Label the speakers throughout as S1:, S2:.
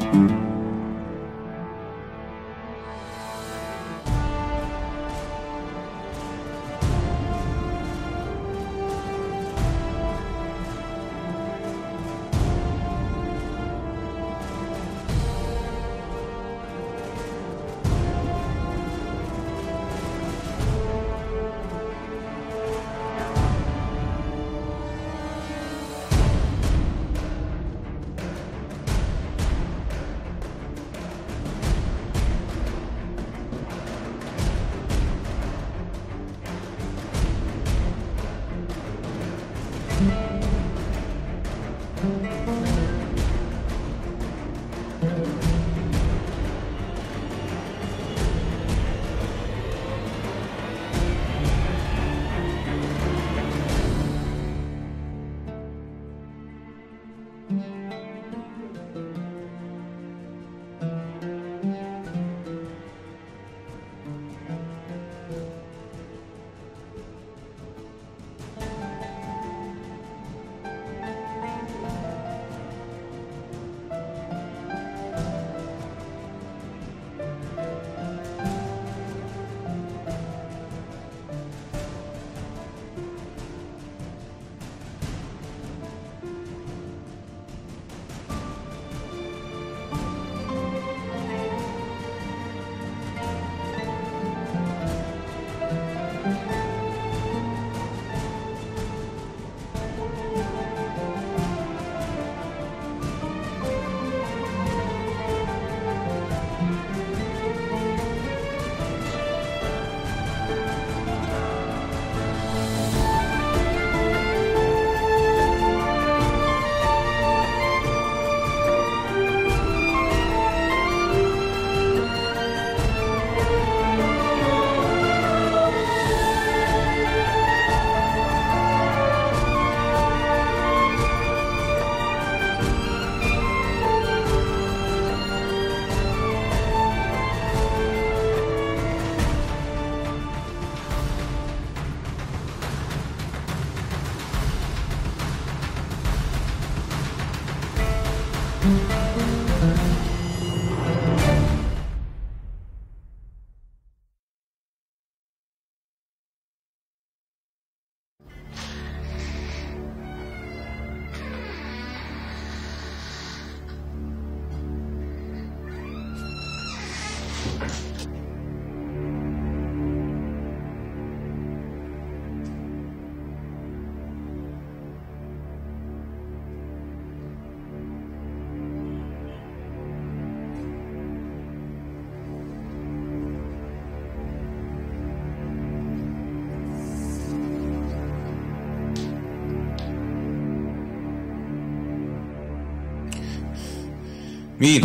S1: مين؟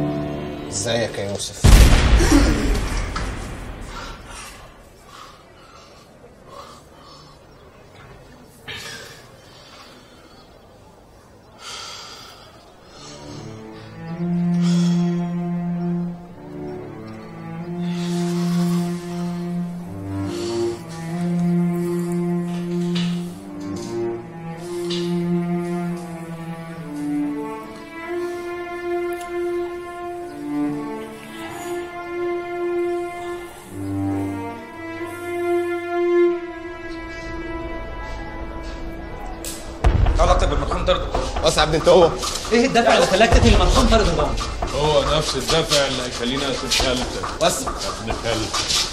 S2: ازيك يا يوسف
S1: حاول اكتب بالمرحوم طرد
S2: بص يا ابني انت هو
S3: ايه الدافع اللي خلاك تقتل المرحوم طارق هضام؟
S4: هو نفس الدافع اللي هيخليني اقتل خالتك
S2: بس
S4: يا ابن خالتك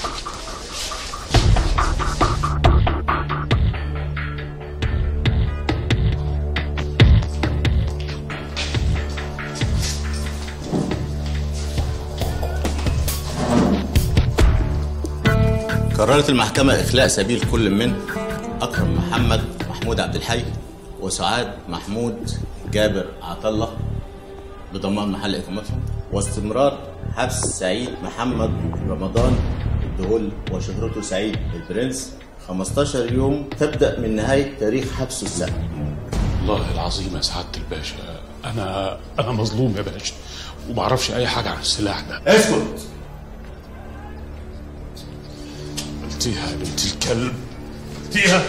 S5: قررت المحكمة إخلاء سبيل كل من أكرم محمد محمود عبد الحي وسعاد محمود جابر عطلة بضمان محل إقامتهم واستمرار حبس سعيد محمد رمضان الدهول وشهرته سعيد البرنس 15 يوم تبدأ من نهاية تاريخ حبسه السنة
S4: والله العظيم يا سعاده الباشا انا انا مظلوم يا باشا ومعرفش اي حاجه عن السلاح ده
S5: اسكت
S4: قلتيها يا بنت الكلب قلتيها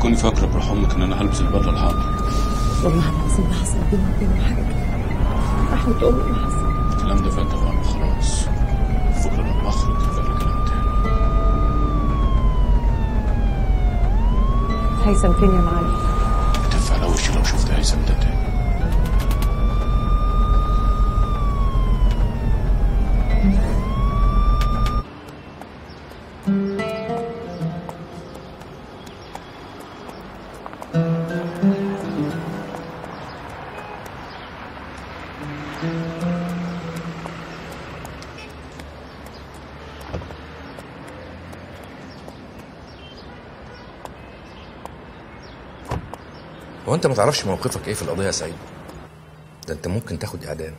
S4: تكوني فاكره بروح امك ان انا هلبس البدله الحمراء
S6: والله العظيم ما حصل بيني وبينه حاجة رحمة أمي ما حصل
S4: الكلام ده فات اوام خلاص بكره لما اخرج يبقى لي كلام تاني
S6: هيثم فين يا معلم
S4: هتف على وشي لو شفت هيثم ده تاني
S1: هو انت ما تعرفش موقفك ايه في القضيه يا سعيد ده انت ممكن تاخد اعدام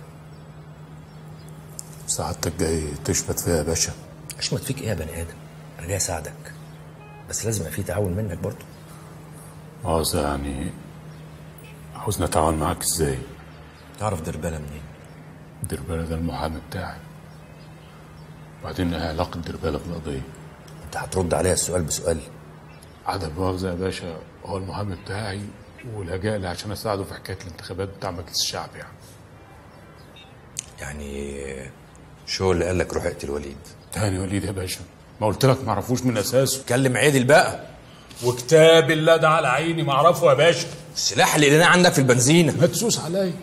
S4: سعادتك جاي تشمت فيها يا باشا
S1: اشمت فيك ايه يا بني ادم انا جاي اساعدك بس لازم يبقى في تعاون منك برضه
S4: عاوز يعني عاوزني اتعاون معاك ازاي
S1: تعرف دربالة منين
S4: دربالة ده المحامي بتاعي وبعدين ايه علاقة دربالة بالقضية
S1: انت هترد عليا السؤال بسؤال
S4: عدم مؤاخذة يا باشا هو المحامي بتاعي ولجأ لي عشان اساعده في حكاية الانتخابات بتاع مجلس الشعب يعني
S1: يعني شو اللي قال لك روح اقتل وليد
S4: تاني وليد يا باشا ما قلت لك ما اعرفوش من اساسه
S1: كلم عادل بقى
S4: وكتاب الله ده على عيني ما اعرفه يا باشا
S1: السلاح اللي لقيناه عندك في البنزينة
S4: ما تسوس عليا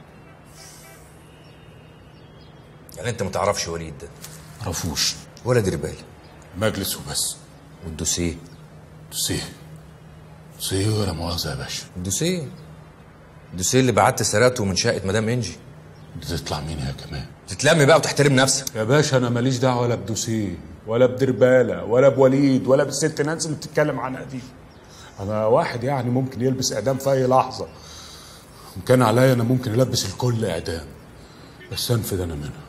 S1: يعني انت ما تعرفش وليد ده
S4: ما اعرفوش
S1: ولا دربالة
S4: مجلس وبس
S1: والدوسيه
S4: دوسيه دوسيه ولا مؤاخذة يا باشا
S1: الدوسيه الدوسيه اللي بعت سرقته من شقة مدام انجي
S4: بتطلع مين يا كمان
S1: تتلم بقى وتحترم نفسك
S4: يا باشا انا ماليش دعوه ولا بدوسيه ولا بدرباله ولا بوليد ولا بالست نانسي اللي بتتكلم عنها دي انا واحد يعني ممكن يلبس اعدام في اي لحظه ان كان عليا انا ممكن البس الكل اعدام بس انفذ انا منها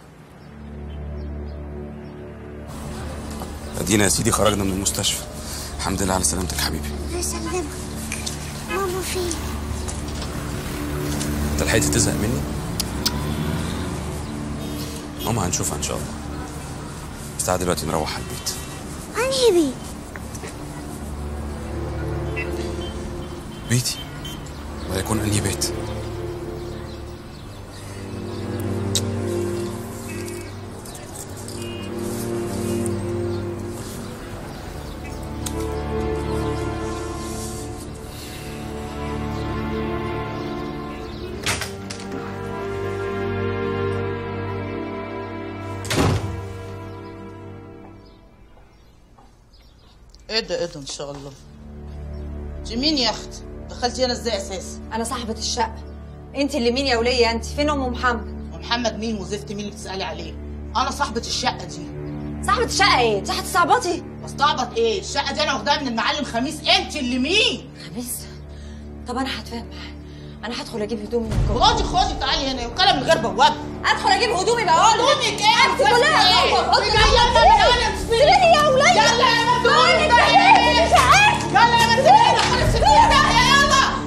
S7: ادينا يا سيدي خرجنا من المستشفى الحمد لله على سلامتك حبيبي
S8: الله يسلمك ماما فين
S7: انت لحقت تزهق مني ماما هنشوفها ان شاء الله بس تعالى دلوقتي نروح على البيت
S8: انهي بيت
S7: بيتي ولا يكون انهي بيت
S9: ايه ده ايه ده ان شاء الله دي مين يا اختي دخلتي هنا ازاي اساسا
S6: أنا صاحبة الشقة أنت اللي مين يا ولية أنت فين أم محمد
S9: ومحمد مين وزفت مين اللي بتسالي عليه انا صاحبه الشقه دي
S6: صاحبة الشقة إيه أنت هتستعبطي
S9: بستعبط ايه الشقه دي انا واخداها من المعلم خميس انت اللي مين
S6: خميس طب أنا هتفاهم معاك أنا هدخل أجيب هدومي من جوه
S9: خدي خدي تعالي هنا وكلام من غير بوابه
S6: أدخل أجيب هدومي بقى
S9: هدومك ايه
S6: أنت كلها
S9: ايه
S6: جوه.
S9: في جايه تعالى
S6: سيبيني يا ولية
S9: يلا يا مدونة
S6: تعالي، تعالي.
S9: يلا يا مدونة خلص الدنيا يلا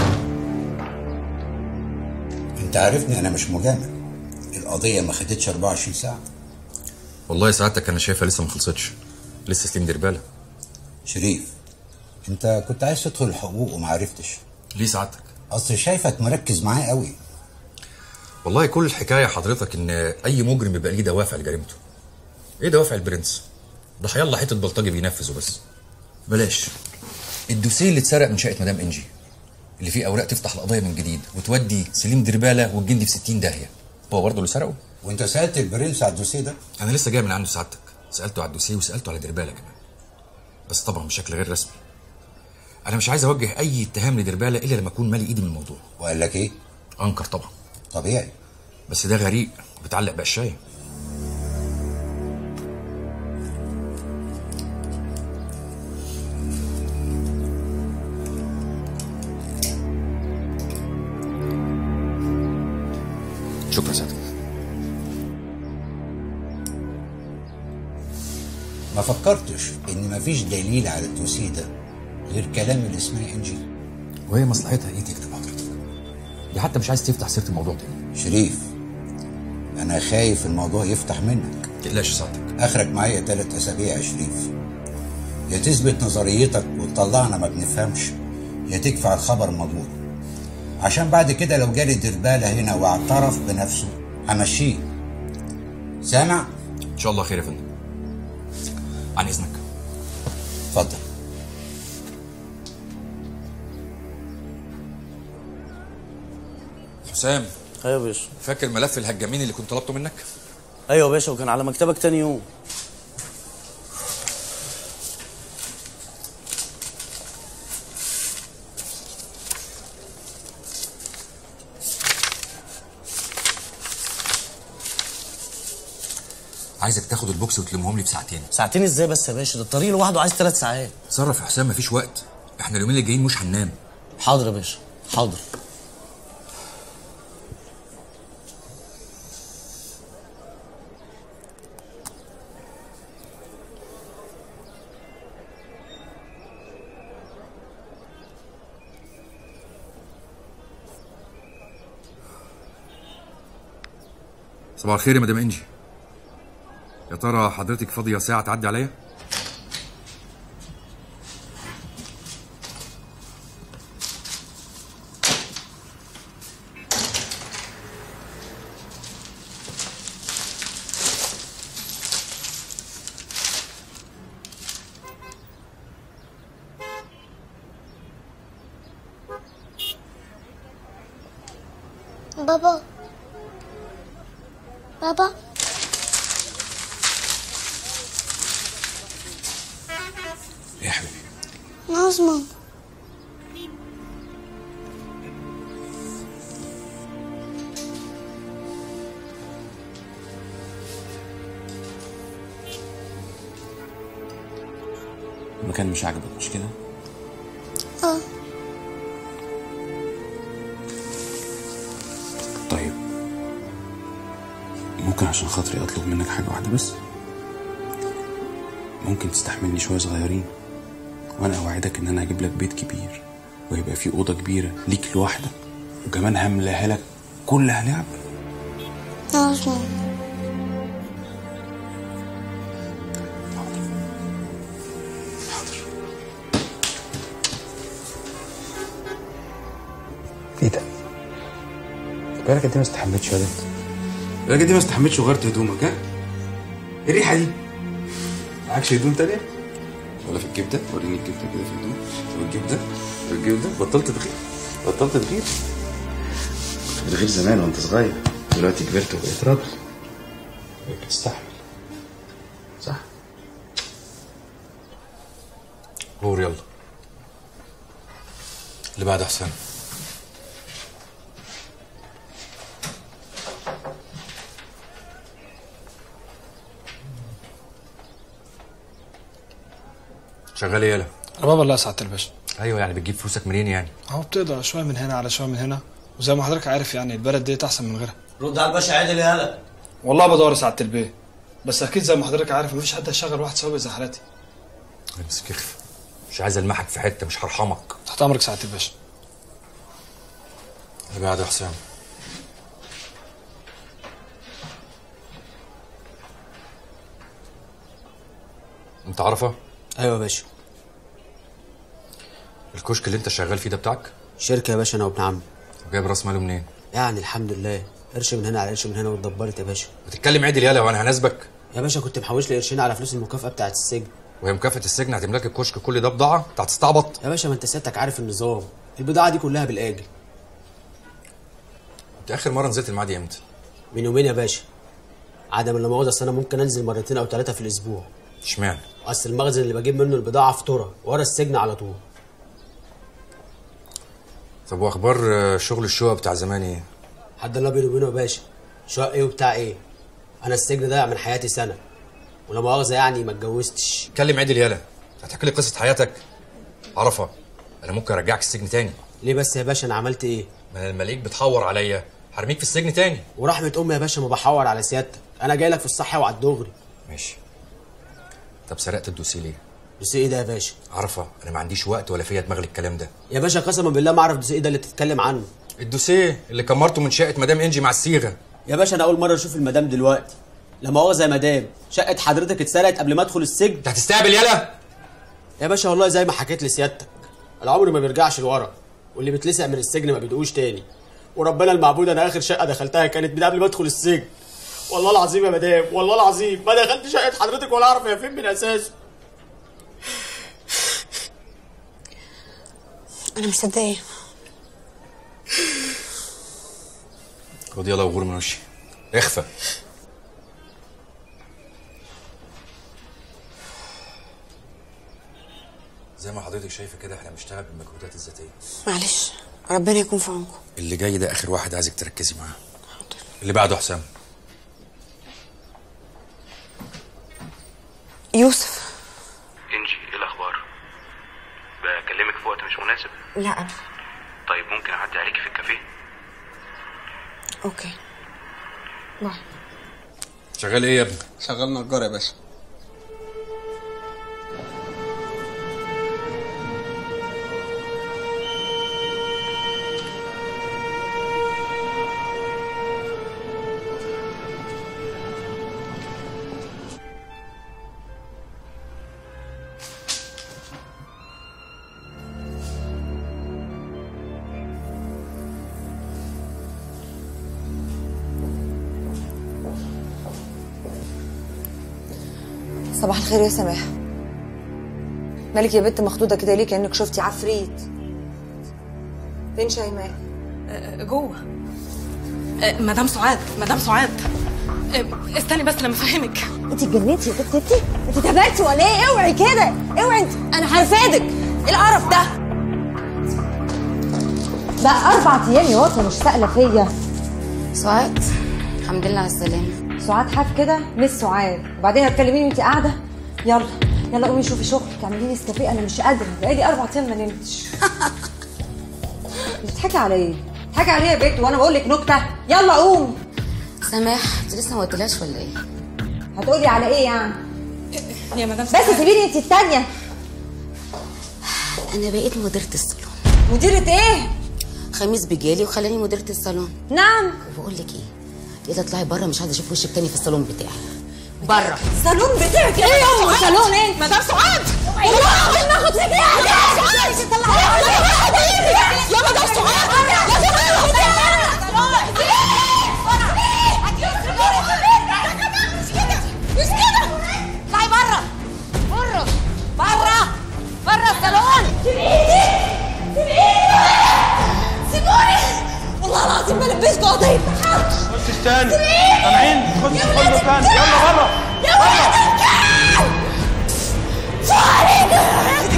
S10: انت عارفني انا مش مجامل القضيه ما خدتش 24 ساعه
S1: والله سعادتك انا شايفها لسه ما خلصتش لسه سليم دربالة
S10: شريف انت كنت عايز تدخل الحقوق وما عرفتش
S1: ليه سعادتك
S10: اصل شايفك مركز معاه قوي
S1: والله كل الحكايه حضرتك ان اي مجرم بيبقى ليه دوافع لجريمته ايه دوافع البرنس ده هيلا حته بلطجي بينفذه بس بلاش الدوسيه اللي اتسرق من شقه مدام انجي اللي فيه اوراق تفتح القضيه من جديد وتودي سليم درباله والجندي في 60 داهيه هو برضه اللي سرقه
S10: وانت سالت البرنس على الدوسيه ده
S1: انا لسه جاي من عنده سعادتك سالته على الدوسيه وسالته على درباله كمان بس طبعا بشكل غير رسمي انا مش عايز اوجه اي اتهام لدرباله الا لما اكون مالي ايدي من الموضوع
S10: وقال لك ايه
S1: انكر طبعا
S10: طبيعي
S1: بس ده غريق بتعلق بقشايه شكرا سعادتك
S10: ما فكرتش ان مفيش دليل على الدوسيه ده غير كلام اللي اسمها انجي
S1: وهي مصلحتها ايه تكتب حضرتك دي حتى مش عايز تفتح سيره الموضوع تاني
S10: شريف انا خايف الموضوع يفتح منك
S1: تقلقش سعادتك
S10: اخرك معايا ثلاث اسابيع يا شريف يا تثبت نظريتك وتطلعنا ما بنفهمش يا تدفع الخبر مضمون عشان بعد كده لو جالي دربالة هنا واعترف بنفسه همشيه سامع؟
S1: ان شاء الله خير يا فندم عن اذنك
S10: اتفضل
S1: حسام
S11: ايوه يا باشا
S1: فاكر ملف الهجامين اللي كنت طلبته منك
S11: ايوه يا باشا وكان على مكتبك تاني يوم
S1: عايزك تاخد البوكس وتلمهم لي في ساعتين
S11: ساعتين ازاي بس يا باشا ده الطريق لوحده عايز ثلاث ساعات
S1: تصرف يا حسام مفيش وقت احنا اليومين اللي جايين مش هننام
S11: حاضر يا باشا حاضر
S1: صباح الخير يا مدام انجي يا ترى حضرتك فاضيه ساعه تعدي عليا
S8: بابا بابا
S7: ايه يا حبيبي
S8: أنا عاوز ماما
S7: المكان مش عاجبك مش كده
S8: اه
S7: طيب ممكن عشان خاطري اطلب منك حاجه واحده بس ممكن تستحملني شويه صغيرين وانا اوعدك ان انا هجيب لك بيت كبير ويبقى فيه اوضه كبيره ليك لوحدك وكمان هملاها لك كلها لعب
S8: أنا عاوز ماما
S7: ايه ده؟ بالك انت ما استحملتش يا بنت بالك انت ما استحملتش وغيرت هدومك ها؟ ايه الريحه دي؟ معكش هدوم تانية؟ ولا في الجيب ده؟ وريني الجيب ده كده في الهدوم في الجيب ده في الجيب ده بطلت تغير بطلت تغير كنت بتغير زمان وانت صغير دلوقتي كبرت وبقيت راجل بقيت تستحمل صح؟
S1: غور يلا اللي بعد احسن شغال ايه يالا
S12: انا بابا الله سعاده الباشا
S1: ايوه يعني بتجيب فلوسك منين يعني
S12: اهو بتقدر شويه من هنا على شويه من هنا وزي ما حضرتك عارف يعني البلد ديت احسن من غيرها
S11: رد على الباشا عادل يا هلا
S12: والله بدور سعاده البيه بس اكيد زي ما حضرتك عارف مفيش حد هيشغل واحد سواق زي حالتي
S1: امسك اخف مش عايز المحك في حته مش هرحمك
S12: تحت امرك سعاده الباشا
S1: اللي بعد يا حسام انت عارفه
S11: ايوه يا باشا
S1: الكشك اللي انت شغال فيه ده بتاعك
S11: شركه يا باشا انا وابن عمي
S1: جايب راس ماله منين
S11: يعني الحمد لله قرش من هنا على قرش من هنا واتدبرت يا باشا
S1: بتتكلم عدل يالا وانا هناسبك
S11: يا باشا كنت محوش لي قرشين على فلوس المكافاه بتاعت السجن
S1: وهي مكافاه السجن هتملك الكشك كل ده بضاعه انت هتستعبط
S11: يا باشا ما انت سيادتك عارف النظام البضاعه دي كلها بالاجل
S1: انت اخر مره نزلت المعادي امتى
S11: من يومين يا باشا عدم لا مؤاخذه أصل انا ممكن انزل مرتين او ثلاثه في الاسبوع
S1: اشمعنى
S11: اصل المخزن اللي بجيب منه البضاعه فطوره ورا السجن على طول
S1: طب واخبار آه، شغل الشقق بتاع زمان ايه
S11: حد الله بيني وبينه يا باشا شقق ايه وبتاع ايه انا السجن ضيع من حياتي سنه ولا مؤاخذه يعني ما اتجوزتش
S1: اتكلم عدل يالا هتحكي لي قصه حياتك عرفه انا ممكن ارجعك السجن تاني
S11: ليه بس يا باشا انا عملت ايه
S1: ما الملاك بتحور عليا هرميك في السجن تاني
S11: ورحمه امي يا باشا ما بحور على سيادتك انا جاي لك في الصح وعلى الدغري
S1: ماشي طب سرقت الدوسيه ليه
S11: بس ايه ده يا باشا
S1: عرفه انا ما عنديش وقت ولا فيا دماغ الكلام ده
S11: يا باشا قسما بالله ما اعرف ده ايه ده اللي تتكلم عنه
S1: الدوسيه اللي كمرته من شقه مدام انجي مع الصيغه
S11: يا باشا انا اول مره اشوف المدام دلوقتي لا مؤاخذه يا مدام شقه حضرتك اتسرقت قبل ما ادخل السجن
S1: انت هتستقبل يالا
S11: يا باشا والله زي ما حكيت لسيادتك العمر ما بيرجعش لورا واللي بيتلسع من السجن ما بيدقوش تاني وربنا المعبود انا اخر شقه دخلتها كانت من قبل ما ادخل السجن والله العظيم يا مدام والله العظيم ما دخلت شقه حضرتك ولا اعرف هي فين من اساسه
S8: انا مصدقه
S1: خد يلا وغور من وشي اخفى زي ما حضرتك شايفه كده احنا بنشتغل بالمجهودات الذاتيه
S8: معلش ربنا يكون في عونكم
S1: اللي جاي ده اخر واحد عايزك تركزي معاه اللي بعده حسام
S8: يوسف
S13: انجي ايه الاخبار بكلمك في وقت مش مناسب
S8: لا أنا.
S13: طيب ممكن اعدي عليكي في الكافيه
S8: اوكي باي
S1: شغال ايه يا ابني
S2: شغال نجار يا باشا
S6: صباح الخير يا سماح مالك يا بنت مخضوضه كده ليه كانك شفتي عفريت فين شيماء
S14: جوه آه، مدام سعاد مدام سعاد آه، استني بس لما افهمك
S6: انت اتجننتي يا بنت انت انت تبعتي ولا ايه اوعي كده اوعي انت انا هرفدك ايه القرف ده بقى اربع ايام يا واطيه مش سائله فيا
S15: سعاد الحمد لله على السلامة
S6: سعاد حاف كده مش سعاد وبعدين هتكلميني وانت قاعده يلا يلا قومي شوفي شغلك اعملي لي نسكافيه انا مش قادره بقالي اربع ايام ما نمتش بتضحكي على ايه؟ بتضحكي عليا يا بنت وانا بقول لك نكته يلا قوم
S15: سماح انت لسه ما قلتلهاش ولا ايه؟
S6: هتقولي على ايه يعني؟
S14: يا مدام
S6: بس سيبيني انت التانية
S15: انا بقيت مديرة الصالون
S6: مديرة ايه؟
S15: خميس بجالي وخلاني مديرة الصالون
S6: نعم
S15: وبقول لك ايه يلا اطلعي بره مش عايزه اشوف وشك تاني في الصالون بتاعي بره
S6: صالون بتاعك ايه يا ام صالون ايه؟
S14: مدام سعاد
S6: والله ناخد فيك
S14: يا مدام سعاد
S6: مش كده اطلعي بره بره بره بره الصالون سيبيني سيبيني سيبوني والله العظيم ما لبسكوا قضية تحرش
S13: خش تاني سامعين خش خش تاني يلا بره
S6: يا ولد الكلب سوري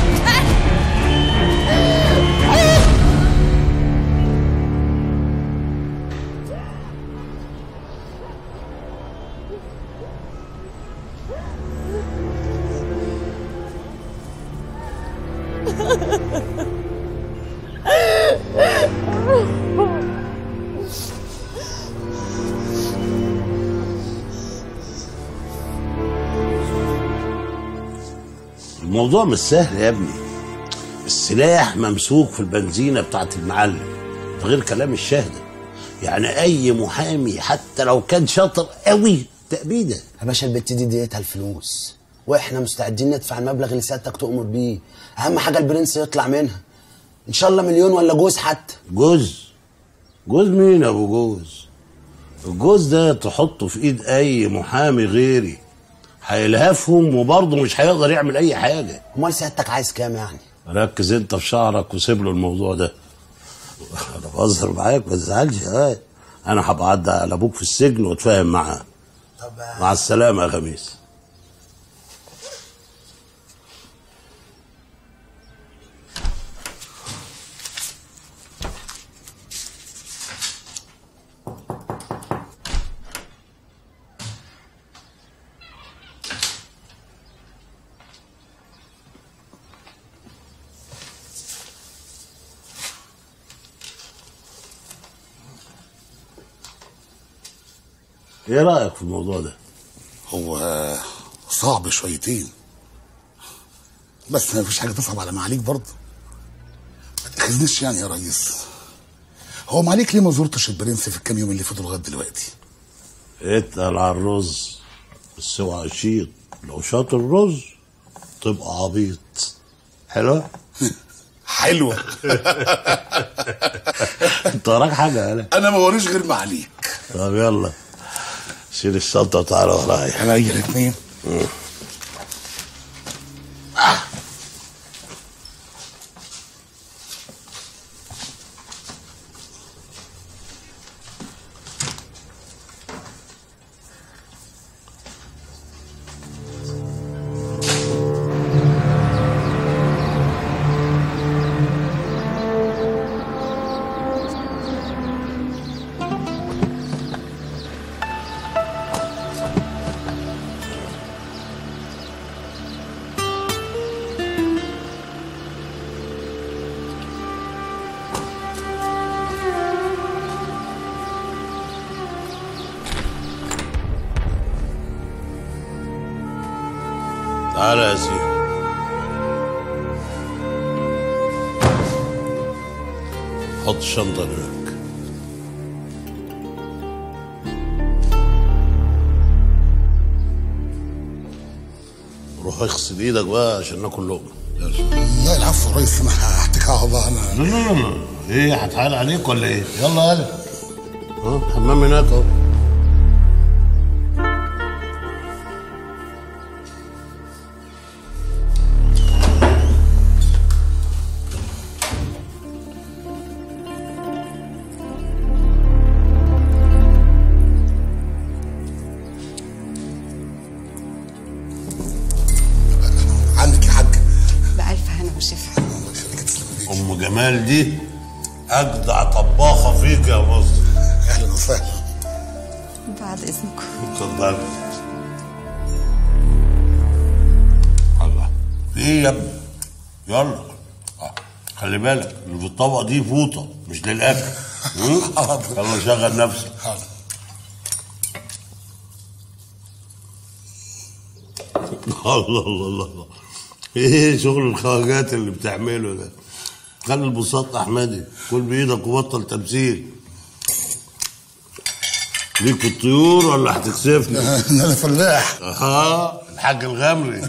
S16: الموضوع مش سهل يا ابني السلاح ممسوك في البنزينة بتاعت المعلم ده غير كلام الشهدة يعني أي محامي حتى لو كان شاطر قوي تأبيده
S17: يا باشا البت دي ديتها الفلوس واحنا مستعدين ندفع المبلغ اللي سيادتك تؤمر بيه اهم حاجه البرنس يطلع منها ان شاء الله مليون ولا جوز حتى
S16: جوز جوز مين يا ابو جوز الجوز ده تحطه في ايد اي محامي غيري هيلهفهم وبرضه مش هيقدر يعمل اي حاجه
S17: امال سيادتك عايز كام يعني
S16: ركز انت في شعرك وسيب له الموضوع ده انا بهزر معاك ما تزعلش اه انا هبقى اعدي على ابوك في السجن واتفاهم معاه مع السلامه يا خميس ايه رايك في الموضوع ده
S18: هو صعب شويتين بس ما فيش حاجه تصعب على معاليك برضه ما تاخذنيش يعني يا ريس هو معاليك ليه ما زرتش البرنس في الكام يوم اللي فاتوا لغايه دلوقتي
S16: اتقل على الرز بس اوعى شيط لو شاط الرز تبقى عبيط حلو
S18: حلوه
S16: انت وراك حاجه انا
S18: انا ما وريش غير معاليك
S16: طب يلا شيل الشنطه وتعالى ورايا
S18: انا اي الاثنين
S16: تعالى يا سيدي حط الشنطه هناك روح اغسل ايدك بقى عشان ناكل لقمه يلا
S18: لا العفو يا ريس انا هحتكي على الله انا
S16: لا لا لا لا ايه هتحايل عليك ولا ايه؟ يلا يلا ها الحمام هناك اهو
S18: عنك يا حاج
S8: بألف هنا وشفا
S16: ام جمال دي اجدع طباخه فيك يا مصر
S18: اهلا وسهلا
S8: بعد إذنكم
S16: اتفضل الله في ايه يا ابني يلا آه، خلي بالك اللي في الطبق دي فوطه مش للاكل هم؟ يلا شغل نفسك الله الله الله الله ايه شغل الخواجات اللي بتعمله ده خلي البساط احمدي كل بايدك وبطل تمثيل ليك الطيور ولا هتكسفني؟
S18: انا فلاح
S16: اه الحاج الغمري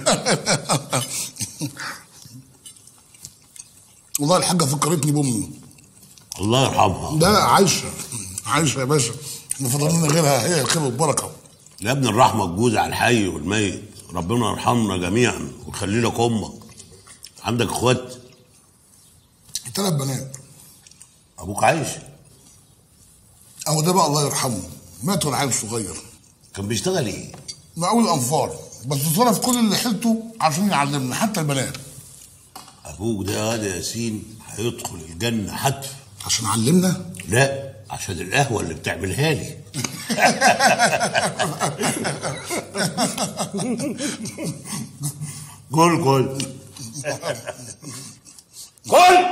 S18: والله الحاجه فكرتني بامي
S16: الله يرحمها
S18: ده عايشه عايشه يا باشا ما فضل لنا غيرها هي الخير والبركه
S16: يا ابن الرحمه تجوز على الحي والميت ربنا يرحمنا جميعا ويخلي لك امك عندك اخوات
S18: ثلاث بنات
S16: ابوك عايش
S18: اهو ده بقى الله يرحمه مات وانا عيل صغير
S16: كان بيشتغل ايه
S18: مقاول انفار بس صرف كل اللي حيلته عشان يعلمنا حتى البنات
S16: ابوك ده يا ياسين هيدخل الجنه حتف
S18: عشان علمنا
S16: لا عشان القهوه اللي بتعملها لي كل كل كل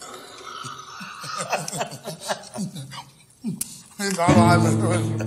S18: يجعلوا عنك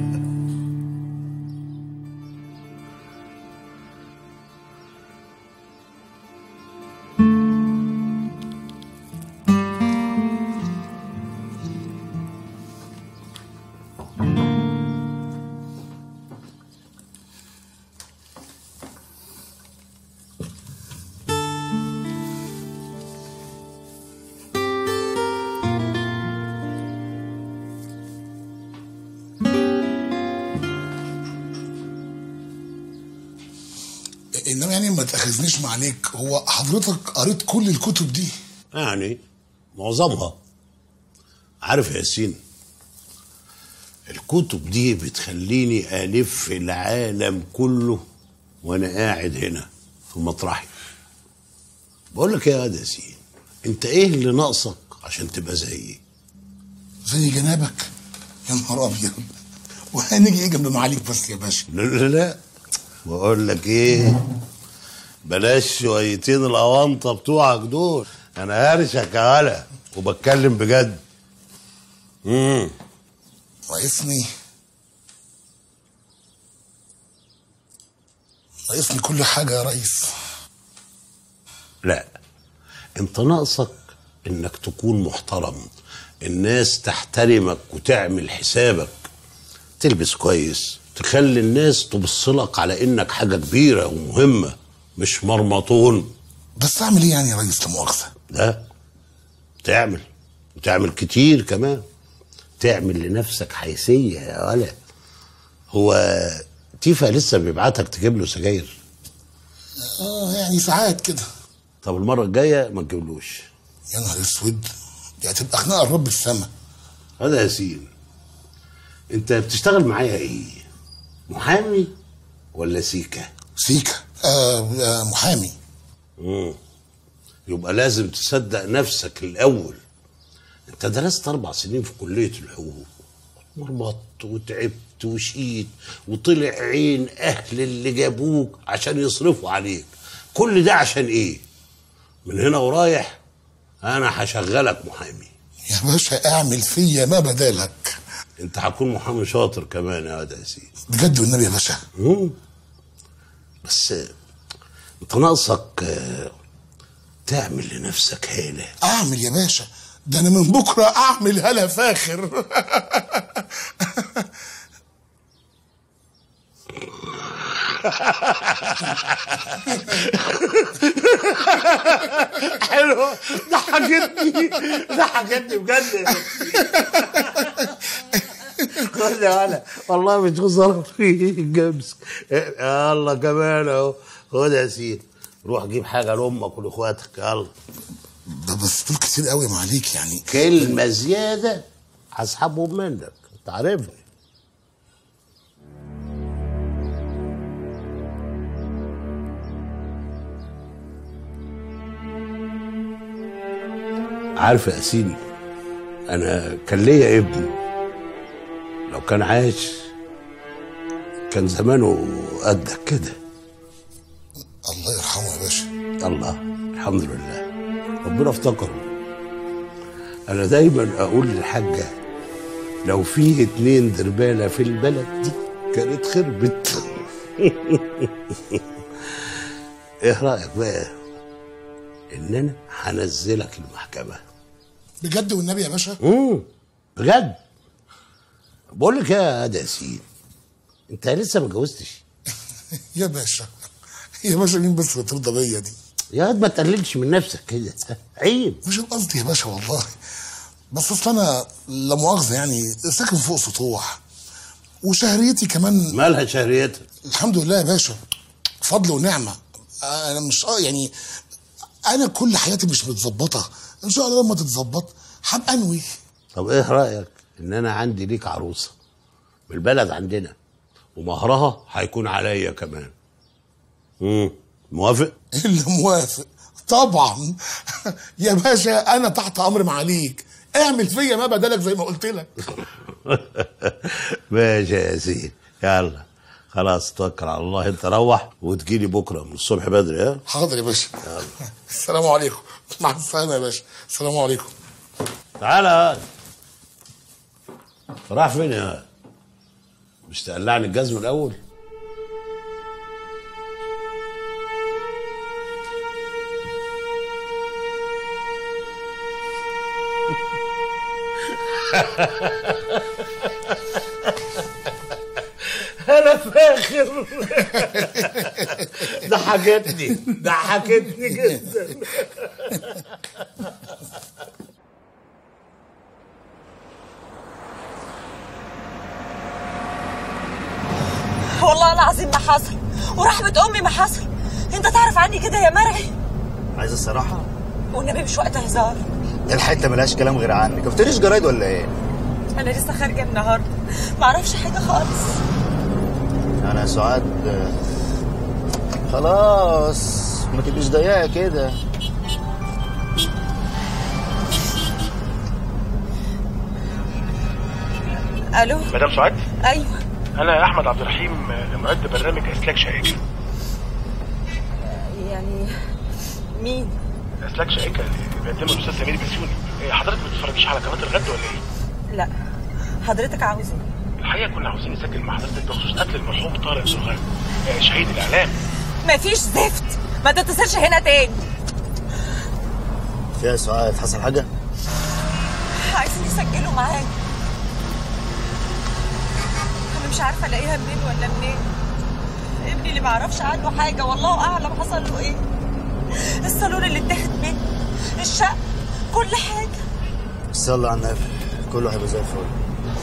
S18: انما يعني ما تاخذنيش معاك هو حضرتك قريت كل الكتب دي
S16: يعني معظمها عارف يا ياسين الكتب دي بتخليني ألف العالم كله وأنا قاعد هنا في مطرحي بقول لك إيه يا واد ياسين أنت إيه اللي ناقصك عشان تبقى زيي
S18: زي جنابك يا نهار ابيض وهنيجي ايه جنب معاليك بس يا باشا
S16: لا لا لا بقول لك إيه بلاش شويتين الأونطة بتوعك دول أنا هرشك يا ولا وبتكلم بجد امم
S18: ناقصني ناقصني كل حاجه يا ريس
S16: لا انت ناقصك انك تكون محترم الناس تحترمك وتعمل حسابك تلبس كويس تخلي الناس تبصلك على انك حاجة كبيرة ومهمة مش مرمطون
S18: بس اعمل ايه يعني يا ريس لا مؤاخذه
S16: لا تعمل وتعمل كتير كمان تعمل لنفسك حيثيه يا ولا هو تيفا لسه بيبعتك تجيب له سجاير
S18: اه يعني ساعات كده
S16: طب المره الجايه ما تجيبلوش
S18: يا نهار اسود دي هتبقى خناقه لرب السما
S16: هذا ياسين انت بتشتغل معايا ايه محامي ولا سيكا
S18: سيكا آه آه محامي
S16: مم. يبقى لازم تصدق نفسك الاول انت درست اربع سنين في كليه الحقوق مرمطت وتعبت وشقيت وطلع عين اهل اللي جابوك عشان يصرفوا عليك كل ده عشان ايه من هنا ورايح انا هشغلك محامي
S18: يا باشا اعمل فيا ما بدالك
S16: انت هتكون محامي شاطر كمان يا واد ياسين
S18: بجد والنبي يا باشا
S16: مم. بس آه، انت ناقصك آه، تعمل لنفسك هاله
S18: اعمل يا باشا ده انا من بكره اعمل هلا فاخر
S16: حلو ضحكتني ضحكتني بجد خد يا هلا والله مش خساره في الجمس يلا كمان اهو خد يا سيدي روح جيب حاجه لامك ولاخواتك يلا
S18: ده بس دول كتير قوي ما عليك يعني
S16: كلمه زياده هسحبهم منك انت عارفني عارف يا ياسين انا كان ليا ابن لو كان عايش كان زمانه قدك كده
S18: الله يرحمه يا باشا
S16: الله الحمد لله ربنا افتكره انا دايما اقول للحاجه لو في اتنين دربالة في البلد دي كانت خربت ايه رايك بقى ان انا هنزلك المحكمه
S18: بجد والنبي يا باشا
S16: امم بجد بقول لك يا هذا ياسين انت لسه ما اتجوزتش
S18: يا باشا يا باشا مين بس اللي ترضى بيا دي
S16: يا واد ما تقللش من نفسك كده عيب
S18: مش القصد يا باشا والله بس اصل انا لا مؤاخذه يعني ساكن فوق سطوح وشهريتي كمان
S16: مالها شهريتها
S18: الحمد لله يا باشا فضل ونعمه انا مش اه يعني انا كل حياتي مش متظبطه ان شاء الله لما تتظبط هبقى انوي
S16: طب ايه رايك ان انا عندي ليك عروسه من البلد عندنا ومهرها هيكون عليا كمان امم موافق
S18: اللي موافق طبعا يا باشا انا تحت امر معاليك اعمل فيا ما بدلك زي ما قلت لك
S16: ماشي يا ياسين يلا خلاص توكل على الله انت روح وتجيلي بكره من الصبح بدري ها
S18: حاضر يا باشا السلام عليكم مع السلامه يا باشا السلام عليكم
S16: تعالى هاد. راح فين يا هاد؟ مش تقلعني الجزم الاول انا فاخر ضحكتني ضحكتني جدا
S6: والله العظيم ما حصل ورحمة أمي ما حصل أنت تعرف عني كده يا مرعي
S19: عايز الصراحه
S6: والنبي مش وقت هزار
S19: الحته ملهاش كلام غير عنك ما بتقريش جرايد ولا ايه
S6: أنا لسه خارجة النهاردة ما أعرفش حاجة خالص
S19: انا يا سعاد آه، خلاص ما تبقيش ضيقه كده
S6: ألو
S13: مدام سعاد
S6: أيوه
S13: انا احمد عبد الرحيم معد برنامج اسلاك شائكه
S6: يعني مين
S13: اسلاك شائكه اللي بيقدمها الاستاذ سمير بسيوني إيه، حضرتك ما بتتفرجيش على قناه الغد ولا ايه؟
S6: لا حضرتك عاوز ايه
S13: الحقيقه كنا عاوزين نسجل مع حضرتك بخصوص قتل المرحوم طارق زرغان آه، شهيد الاعلام
S6: مفيش زفت ما تتصلش هنا تاني
S19: فيها سعاد حصل حاجه
S6: عايزين يسجلوا معاك انا مش عارفه الاقيها منين ولا منين ابني اللي ما اعرفش عنه حاجه والله اعلم حصل له ايه الصالون اللي اتاخد منه الشقه كل حاجه
S19: صلي على النبي كله هيبقى زي الفل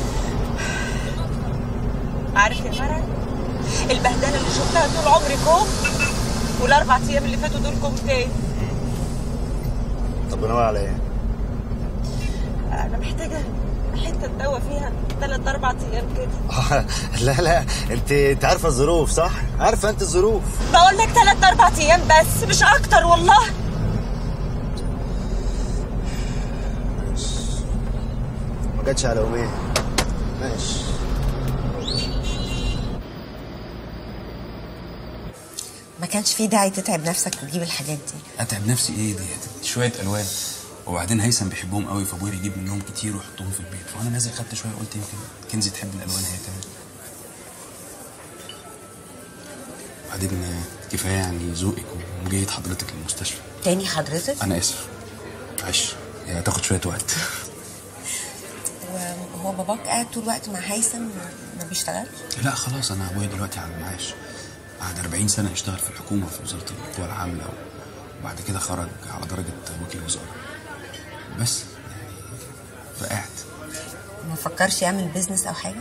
S20: عارف يا مرة البهدله اللي شفتها طول عمري كوم والاربع ايام اللي فاتوا دول كوم تاني
S19: طب ناوي على ايه؟
S20: انا محتاجه حته تدوى فيها ثلاث اربع ايام كده
S19: لا لا انت انت عارفه الظروف صح؟ عارفه انت الظروف
S20: بقول لك ثلاث اربع ايام بس مش اكتر والله
S19: ما جاتش على يومين ماشي
S8: ما كانش في داعي تتعب نفسك وتجيب الحاجات دي
S7: اتعب نفسي ايه دي شويه الوان وبعدين هيثم بيحبهم قوي فابويا يجيب منهم كتير ويحطهم في البيت فانا نازل خدت شويه قلت يمكن كنزي تحب الالوان هي كمان بعدين آه، كفايه يعني ذوقك ومجية حضرتك للمستشفى
S8: تاني حضرتك
S7: انا اسف معلش هي هتاخد شويه وقت
S8: وهو باباك قاعد طول الوقت مع هيثم ما بيشتغلش
S7: لا خلاص انا ابويا دلوقتي على المعاش قعد 40 سنه يشتغل في الحكومه في وزاره القوى العامله وبعد كده خرج على درجه وكيل وزاره بس يعني فقعت
S8: ما فكرش يعمل بيزنس او حاجه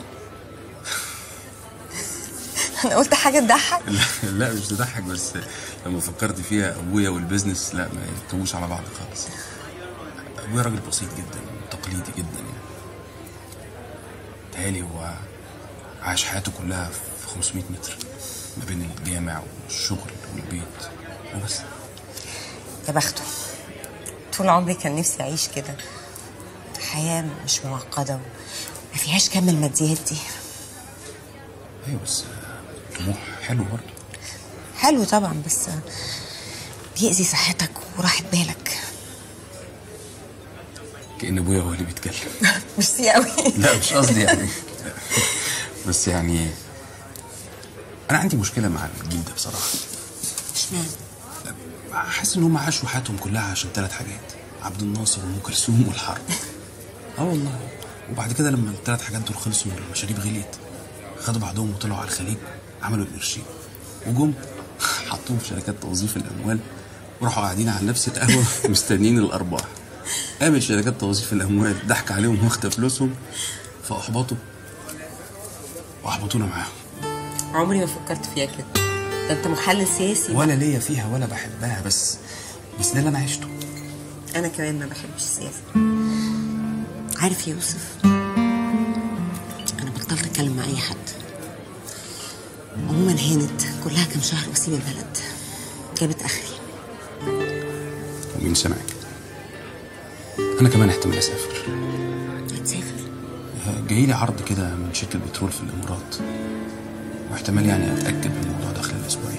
S8: انا قلت حاجه تضحك
S7: لا, لا مش تضحك بس لما فكرت فيها ابويا والبيزنس لا ما يركبوش على بعض خالص ابويا راجل بسيط جدا تقليدي جدا يعني تهيألي هو عاش حياته كلها في 500 متر ما بين الجامع والشغل والبيت وبس
S8: يا بخته طول عمري كان نفسي اعيش كده حياه مش معقده وما فيهاش كم الماديات دي
S7: ايوه بس طموح حلو برضه
S8: حلو طبعا بس بيأذي صحتك وراحة بالك
S7: كأن ابويا هو اللي بيتكلم
S8: ميرسي قوي
S7: لا مش قصدي يعني بس يعني انا عندي مشكله مع الجيل ده بصراحه
S8: اشمعنى
S7: حاسس ان هم عاشوا حياتهم كلها عشان ثلاث حاجات عبد الناصر وام كلثوم والحرب اه والله وبعد كده لما الثلاث حاجات دول خلصوا والمشاريب غليت خدوا بعضهم وطلعوا على الخليج عملوا القرشين وجم حطوهم في شركات توظيف الاموال وراحوا قاعدين على نفس القهوه مستنيين الارباح قامت شركات توظيف الاموال ضحك عليهم واخد فلوسهم فاحبطوا واحبطونا معاهم
S8: عمري ما فكرت فيها كده ده انت محلل سياسي
S7: ولا ليا فيها ولا بحبها بس بس ده اللي انا عشته
S8: انا كمان ما بحبش السياسه عارف يا يوسف انا بطلت اتكلم مع اي حد عموما هانت كلها كام شهر واسيب البلد جابت اخري
S7: ومين سمعك انا كمان احتمال اسافر
S8: هتسافر
S7: جاي لي عرض كده من شركه بترول في الامارات واحتمال يعني اتاكد من الموضوع ده خلال اسبوعين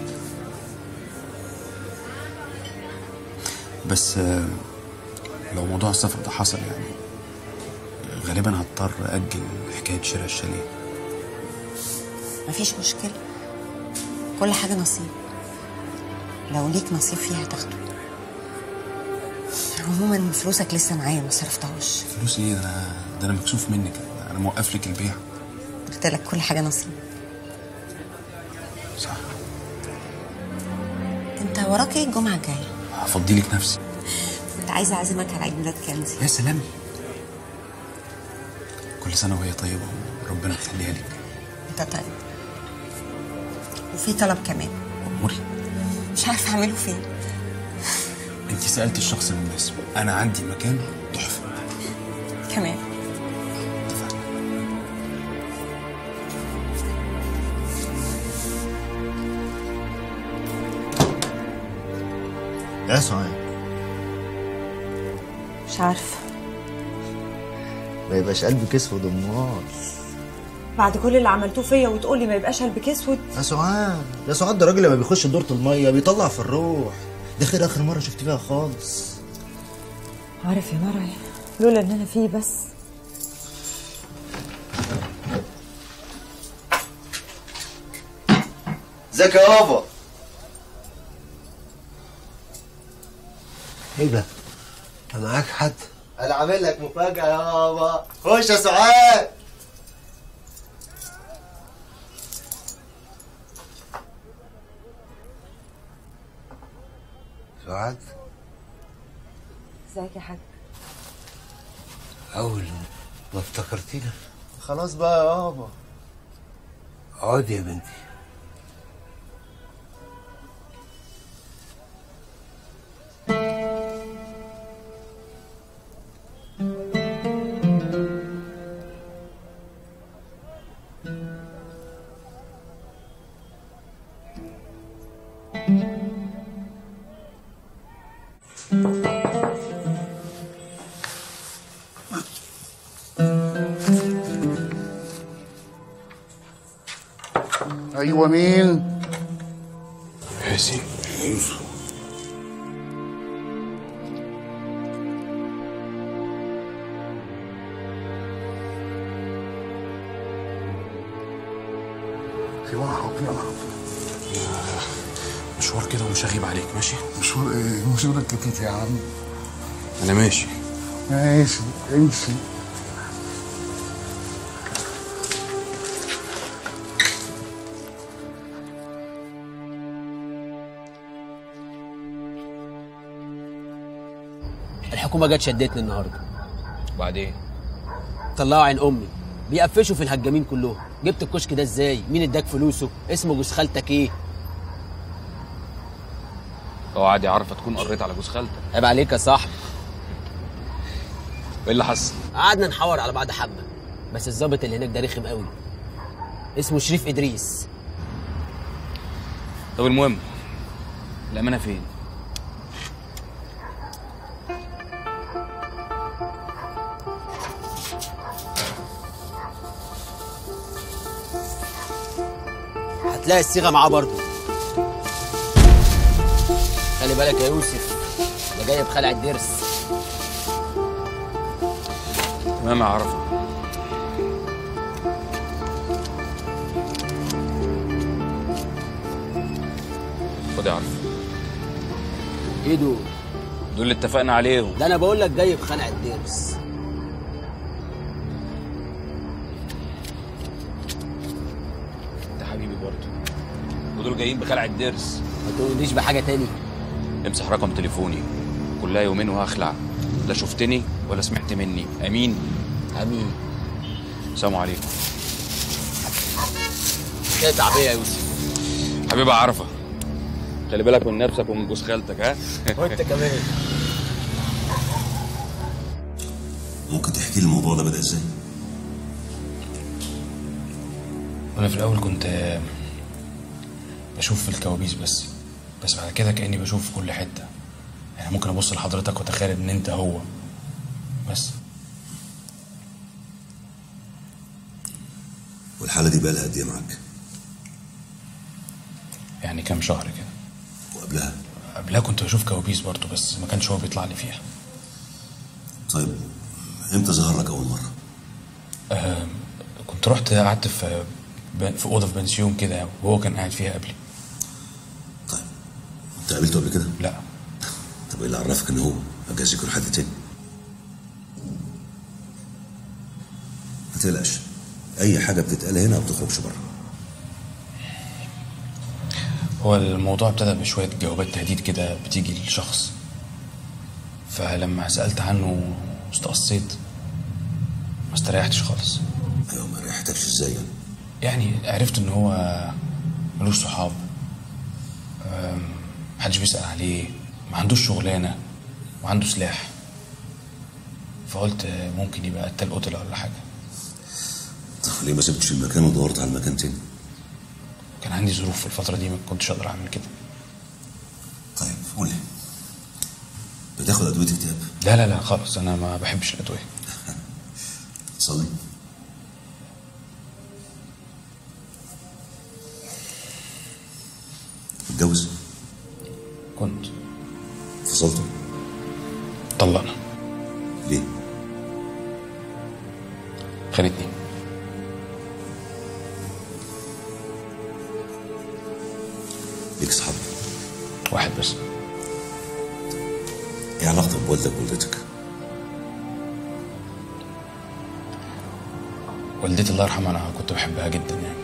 S7: بس آه، لو موضوع السفر ده حصل يعني غالبا هضطر اجل حكايه شراء الشاليه
S8: مفيش مشكله كل حاجه نصيب لو ليك نصيب فيها تاخده عموما فلوسك لسه معايا ما صرفتهاش
S7: فلوس ايه ده انا ده انا مكسوف منك انا موقف لك البيع
S8: قلت لك كل حاجه نصيب
S7: صح
S8: انت وراك ايه الجمعه الجايه
S7: هفضي لك نفسي
S8: كنت عايزه اعزمك على عيد ميلاد كنزي
S7: يا سلام كل سنه وهي طيبه وربنا يخليها لك
S8: انت طيب وفي طلب كمان
S7: اموري
S8: مش عارفه اعمله فين
S7: انت سالت الشخص المناسب انا عندي مكان تحفه
S8: كمان
S19: يا سعاد
S8: مش عارفه
S19: ما يبقاش قلبك اسود امال
S6: بعد كل اللي عملتوه فيا وتقولي ما يبقاش قلبك اسود
S19: يا سعاد يا سعاد ده راجل لما بيخش دورة المية بيطلع في الروح ده خير اخر مرة شفت فيها خالص
S6: عارف يا مرعي لولا ان انا فيه بس
S19: ازيك يا يابا ايه ده؟ انت معاك حد؟ انا عامل لك مفاجأة يابا خش يا سعاد سعاد
S6: ازيك يا حاج
S10: أول ما افتكرتينا
S19: خلاص بقى يابا
S10: اقعدي يا بنتي
S18: ايوه مين
S4: ماشي
S18: في واحد في واحد
S4: مشوار كده ومش هغيب عليك ماشي
S18: مشوار ايه مشوار الكتيت يا عم
S4: انا ماشي
S18: ماشي امشي
S11: الحكومه جت شدتني النهارده
S1: وبعدين
S11: طلعوا عين امي بيقفشوا في الهجامين كلهم جبت الكشك ده ازاي مين اداك فلوسه اسمه جوز خالتك ايه
S1: هو عادي عارفه تكون قريت على جوز خالتك
S11: عيب عليك يا صاحبي
S1: ايه اللي حصل
S11: قعدنا نحور على بعض حبه بس الظابط اللي هناك ده رخم قوي اسمه شريف ادريس
S1: طب المهم الامانه فين
S11: هتلاقي الصيغه معاه برضه خلي بالك يا يوسف ده جاي بخلع الدرس
S1: تمام يا عرفه خد يا عرفه
S11: ايه دول
S1: دول اللي اتفقنا عليهم
S11: ده انا بقول لك جاي بخلع الدرس
S1: انت حبيبي برضه ودول جايين بخلع الدرس
S11: ما تقوليش بحاجه تاني
S1: امسح رقم تليفوني كلها يومين وهخلع لا شفتني ولا سمعت مني امين
S11: امين
S1: سلام عليكم
S11: كده تعبيه يا يوسف
S1: حبيبي عرفه خلي بالك من نفسك ومن جوز خالتك ها
S11: وانت كمان
S21: ممكن تحكي لي الموضوع ده بدأ ازاي؟
S12: وانا في الاول كنت بشوف في الكوابيس بس بس بعد كده كاني بشوف في كل حته يعني ممكن ابص لحضرتك واتخيل ان انت هو بس
S21: والحالة دي بقى لها قد ايه معاك؟
S12: يعني كام شهر كده
S21: وقبلها؟
S12: قبلها كنت بشوف كوابيس برضه بس ما كانش هو بيطلع لي فيها
S21: طيب امتى ظهر لك أول مرة؟
S12: آه كنت رحت قعدت في في اوضه في بنسيون كده وهو كان قاعد فيها قبلي
S21: انت قابلته قبل كده؟
S12: لا
S21: طب ايه اللي عرفك ان هو؟ جايز يكون حد تاني ما تقلقش اي حاجة بتتقال هنا ما بتخرجش بره
S12: هو الموضوع ابتدى بشويه جوابات تهديد كده بتيجي للشخص فلما سالت عنه واستقصيت ما استريحتش خالص
S21: ايوه ما ريحتكش ازاي يعني؟
S12: يعني عرفت ان هو ملوش صحاب أم، محدش بيسأل عليه ما عندوش شغلانة وعنده سلاح فقلت ممكن يبقى قتال قتلة ولا حاجة
S21: طب ليه ما سبتش المكان ودورت على المكان تاني؟
S12: كان عندي ظروف في الفترة دي ما كنتش أقدر أعمل كده
S21: طيب قول لي بتاخد ادوية اكتئاب؟
S12: لا لا لا خالص أنا ما بحبش الأدوية
S21: تصلي؟ متجوز؟
S12: كنت
S21: فصلته؟
S12: طلقنا
S21: ليه؟
S12: خانتني
S21: ليك صحاب؟
S12: واحد بس
S21: ايه علاقتك بوالدك ووالدتك؟
S12: والدتي الله يرحمها أنا كنت بحبها جدا يعني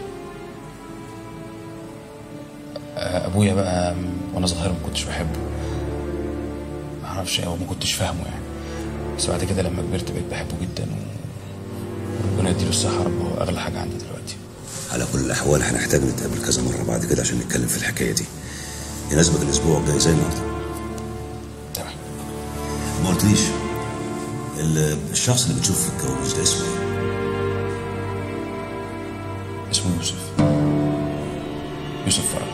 S12: آه، أبويا بقى وأنا صغير ما كنتش بحبه ما أعرفش أو ما كنتش فاهمه يعني بس بعد كده لما كبرت بقيت بحبه جدا و... وربنا يديله الصحة يا رب هو أغلى حاجة عندي دلوقتي
S21: على كل الاحوال هنحتاج نتقابل كذا مره بعد كده عشان نتكلم في الحكايه دي يناسبك الاسبوع الجاي زي النهارده
S12: تمام
S21: ما قلتليش ال- الشخص اللي بتشوفه في الكوابيس ده اسمه ايه؟
S12: اسمه يوسف يوسف فرج